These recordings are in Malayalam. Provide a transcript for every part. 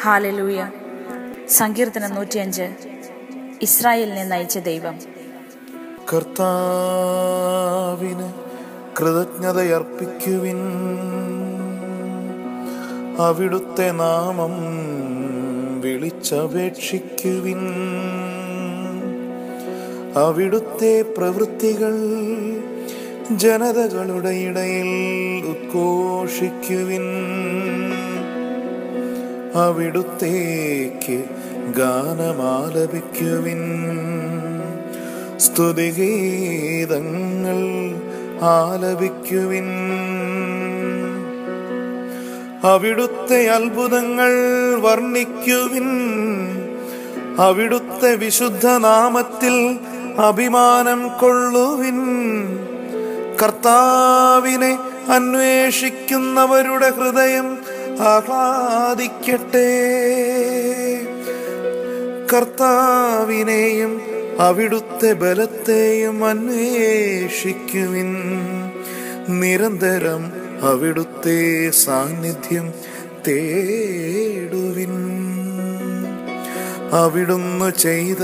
ഹാലലൂയ സങ്കീർത്തനം നൂറ്റിയഞ്ച് ഇസ്രായേലിനെ നയിച്ച ദൈവം കർത്താവിന് കൃതജ്ഞതയർപ്പിക്കുവിൻ അവിടുത്തെ നാമം വിളിച്ചപേക്ഷിക്കുവിൻ അവിടുത്തെ പ്രവൃത്തികൾ ജനതകളുടെ ഇടയിൽ ഉദ്ഘോഷിക്കുവിൻ അവിടുത്തേക്ക് ഗാനമാലപിക്കുവിൻ സ്തുതിഗീതങ്ങൾ ആലപിക്കുവിൻ അവിടുത്തെ അത്ഭുതങ്ങൾ വർണ്ണിക്കുവിൻ അവിടുത്തെ വിശുദ്ധ നാമത്തിൽ അഭിമാനം കൊള്ളുവിൻ കർത്താവിനെ അന്വേഷിക്കുന്നവരുടെ ഹൃദയം ആഹ്ലാദിക്കട്ടെ കർത്താവിനെയും അവിടുത്തെ ബലത്തെയും അന്വേഷിക്കുവിൻ നിരന്തരം അവിടുത്തെ സാന്നിധ്യം തേടുവിൻ അവിടുന്ന് ചെയ്ത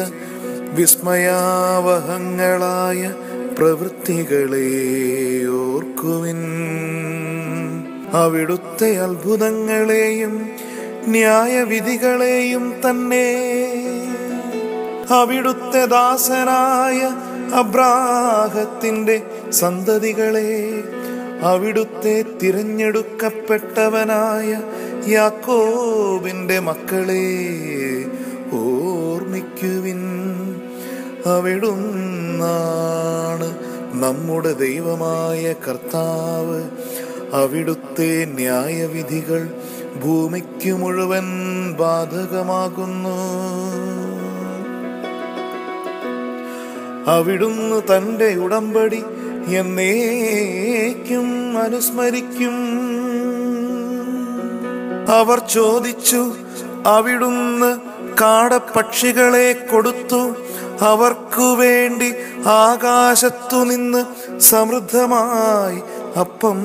വിസ്മയാവഹങ്ങളായ പ്രവൃത്തികളെ ഓർക്കുവിൻ അവിടുത്തെ അത്ഭുതങ്ങളെയും ന്യായവിധികളെയും തന്നെ അവിടുത്തെ ദാസനായ അബ്രാഹത്തിന്റെ സന്തതികളെ അവിടുത്തെ തിരഞ്ഞെടുക്കപ്പെട്ടവനായ യാക്കോബിന്റെ മക്കളെ ഓർമ്മിക്കുവിൻ അവിടുന്നാണ് നമ്മുടെ ദൈവമായ കർത്താവ് അവിടുത്തെ ന്യായവിധികൾ ഭൂമിക്ക് മുഴുവൻ ബാധകമാകുന്നു അവിടുന്ന് തന്റെ ഉടമ്പടി എന്നേക്കും അനുസ്മരിക്കും അവർ ചോദിച്ചു അവിടുന്ന് കാടപ്പക്ഷികളെ കൊടുത്തു അവർക്കു വേണ്ടി ആകാശത്തു നിന്ന് സമൃദ്ധമായി അപ്പം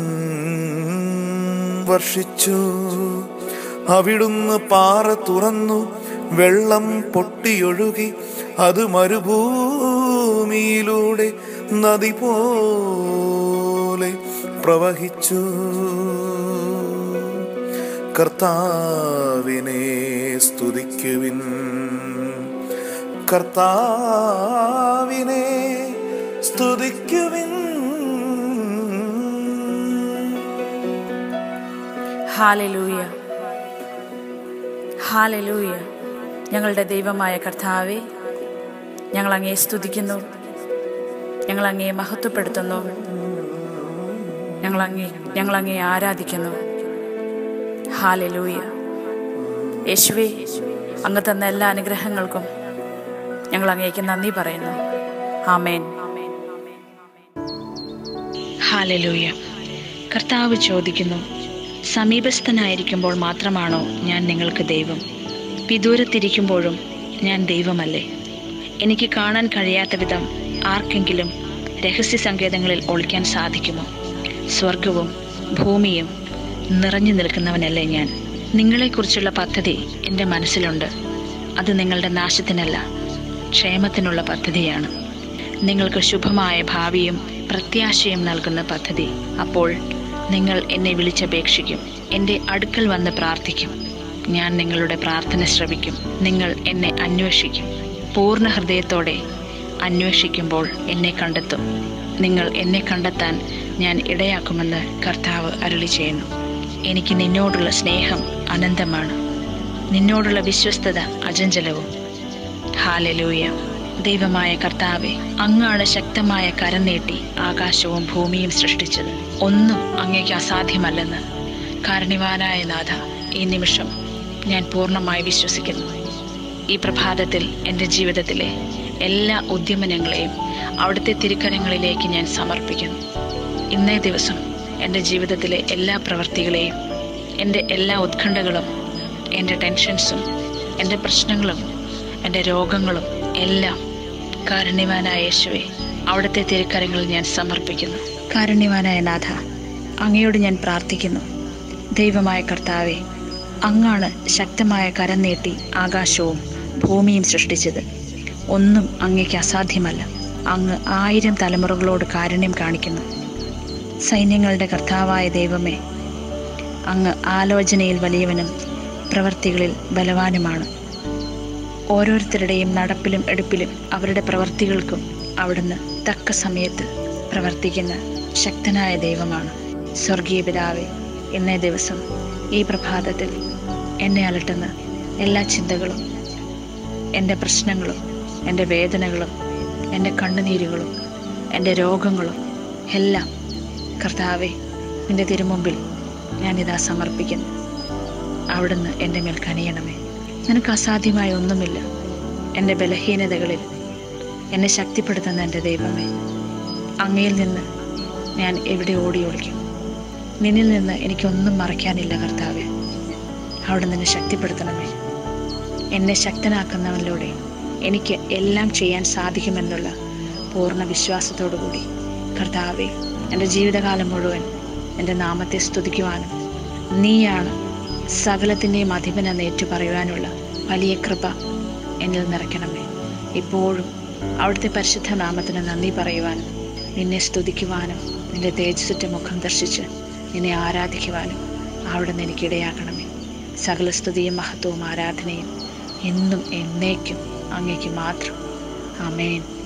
വർഷിച്ചു അവിടുന്ന് പാറ തുറന്നു വെള്ളം പൊട്ടിയൊഴുകി അത് മരുഭൂമിയിലൂടെ നദി പോലെ പ്രവഹിച്ചു കർത്താവിനെ സ്തുതിക്കുവിൻ കർത്താവിനെ സ്തുതിക്കുവിൻ ഹാലലൂയ ഹാലലൂയ ഞങ്ങളുടെ ദൈവമായ കർത്താവെ ഞങ്ങൾ അങ്ങേ സ്തുതിക്കുന്നു ഞങ്ങൾ അങ്ങേ മഹത്വപ്പെടുത്തുന്നു ഞങ്ങൾ അങ്ങേ ഞങ്ങൾ അങ്ങേ ആരാധിക്കുന്നു ഹാലലൂയ യേശുവേ അങ്ങ് തന്ന എല്ലാ അനുഗ്രഹങ്ങൾക്കും ഞങ്ങൾ അങ്ങേക്ക് നന്ദി പറയുന്നു ആമേൻ ഹാലലൂയ കർത്താവ് ചോദിക്കുന്നു സമീപസ്ഥനായിരിക്കുമ്പോൾ മാത്രമാണോ ഞാൻ നിങ്ങൾക്ക് ദൈവം വിദൂരത്തിരിക്കുമ്പോഴും ഞാൻ ദൈവമല്ലേ എനിക്ക് കാണാൻ കഴിയാത്ത വിധം ആർക്കെങ്കിലും രഹസ്യ സങ്കേതങ്ങളിൽ ഒളിക്കാൻ സാധിക്കുമോ സ്വർഗവും ഭൂമിയും നിറഞ്ഞു നിൽക്കുന്നവനല്ലേ ഞാൻ നിങ്ങളെക്കുറിച്ചുള്ള പദ്ധതി എൻ്റെ മനസ്സിലുണ്ട് അത് നിങ്ങളുടെ നാശത്തിനല്ല ക്ഷേമത്തിനുള്ള പദ്ധതിയാണ് നിങ്ങൾക്ക് ശുഭമായ ഭാവിയും പ്രത്യാശയും നൽകുന്ന പദ്ധതി അപ്പോൾ നിങ്ങൾ എന്നെ വിളിച്ചപേക്ഷിക്കും എൻ്റെ അടുക്കൽ വന്ന് പ്രാർത്ഥിക്കും ഞാൻ നിങ്ങളുടെ പ്രാർത്ഥന ശ്രവിക്കും നിങ്ങൾ എന്നെ അന്വേഷിക്കും പൂർണ്ണ ഹൃദയത്തോടെ അന്വേഷിക്കുമ്പോൾ എന്നെ കണ്ടെത്തും നിങ്ങൾ എന്നെ കണ്ടെത്താൻ ഞാൻ ഇടയാക്കുമെന്ന് കർത്താവ് അരുളി ചെയ്യുന്നു എനിക്ക് നിന്നോടുള്ള സ്നേഹം അനന്തമാണ് നിന്നോടുള്ള വിശ്വസ്തത അചഞ്ചലവും ഹാലലൂയ ദൈവമായ കർത്താവെ അങ്ങാണ് ശക്തമായ കരം നീട്ടി ആകാശവും ഭൂമിയും സൃഷ്ടിച്ചത് ഒന്നും അങ്ങേക്ക് അസാധ്യമല്ലെന്ന് കാരണിവാനായ നാഥ ഈ നിമിഷം ഞാൻ പൂർണ്ണമായി വിശ്വസിക്കുന്നു ഈ പ്രഭാതത്തിൽ എൻ്റെ ജീവിതത്തിലെ എല്ലാ ഉദ്യമനങ്ങളെയും അവിടുത്തെ തിരുക്കരങ്ങളിലേക്ക് ഞാൻ സമർപ്പിക്കുന്നു ഇന്നേ ദിവസം എൻ്റെ ജീവിതത്തിലെ എല്ലാ പ്രവൃത്തികളെയും എൻ്റെ എല്ലാ ഉത്കണ്ഠകളും എൻ്റെ ടെൻഷൻസും എൻ്റെ പ്രശ്നങ്ങളും എൻ്റെ രോഗങ്ങളും എല്ലാം കാരുണ്യവാനായ യേശുവെ അവിടുത്തെ തിരുക്കരങ്ങളിൽ ഞാൻ സമർപ്പിക്കുന്നു കാരുണ്യവാനായ നാഥ അങ്ങയോട് ഞാൻ പ്രാർത്ഥിക്കുന്നു ദൈവമായ കർത്താവെ അങ്ങാണ് ശക്തമായ കരം നീട്ടി ആകാശവും ഭൂമിയും സൃഷ്ടിച്ചത് ഒന്നും അങ്ങയ്ക്ക് അസാധ്യമല്ല അങ്ങ് ആയിരം തലമുറകളോട് കാരുണ്യം കാണിക്കുന്നു സൈന്യങ്ങളുടെ കർത്താവായ ദൈവമേ അങ്ങ് ആലോചനയിൽ വലിയവനും പ്രവൃത്തികളിൽ ബലവാനുമാണ് ഓരോരുത്തരുടെയും നടപ്പിലും എടുപ്പിലും അവരുടെ പ്രവൃത്തികൾക്കും അവിടുന്ന് തക്ക സമയത്ത് പ്രവർത്തിക്കുന്ന ശക്തനായ ദൈവമാണ് സ്വർഗീയ പിതാവേ ഇന്നേ ദിവസം ഈ പ്രഭാതത്തിൽ എന്നെ അലട്ടുന്ന എല്ലാ ചിന്തകളും എൻ്റെ പ്രശ്നങ്ങളും എൻ്റെ വേദനകളും എൻ്റെ കണ്ണുനീരുകളും എൻ്റെ രോഗങ്ങളും എല്ലാം കർത്താവെ നിന്റെ തിരുമുമ്പിൽ ഞാനിതാ സമർപ്പിക്കുന്നു അവിടുന്ന് എൻ്റെ മേൽ കനിയണമേ നിനക്ക് അസാധ്യമായ ഒന്നുമില്ല എൻ്റെ ബലഹീനതകളിൽ എന്നെ ശക്തിപ്പെടുത്തുന്ന എൻ്റെ ദൈവമേ അങ്ങയിൽ നിന്ന് ഞാൻ എവിടെ ഓടി ഒളിക്കും നിന്നിൽ നിന്ന് എനിക്കൊന്നും മറയ്ക്കാനില്ല കർത്താവെ അവിടെ നിന്ന് ശക്തിപ്പെടുത്തണമേ എന്നെ ശക്തനാക്കുന്നവനിലൂടെ എനിക്ക് എല്ലാം ചെയ്യാൻ സാധിക്കുമെന്നുള്ള പൂർണ്ണ വിശ്വാസത്തോടു കൂടി കർത്താവെ എൻ്റെ ജീവിതകാലം മുഴുവൻ എൻ്റെ നാമത്തെ സ്തുതിക്കുവാനും നീയാണ് സകലത്തിൻ്റെയും അധിപനെന്ന് ഏറ്റു പറയുവാനുള്ള വലിയ കൃപ എന്നിൽ നിറയ്ക്കണമേ ഇപ്പോഴും അവിടുത്തെ പരിശുദ്ധ നാമത്തിന് നന്ദി പറയുവാനും നിന്നെ സ്തുതിക്കുവാനും നിന്റെ തേജസ്സുറ്റ മുഖം ദർശിച്ച് നിന്നെ ആരാധിക്കുവാനും അവിടുന്ന് എനിക്കിടയാക്കണമേ സകല സ്തുതിയും മഹത്വവും ആരാധനയും എന്നും എന്നേക്കും അങ്ങേക്ക് മാത്രം ആമേൻ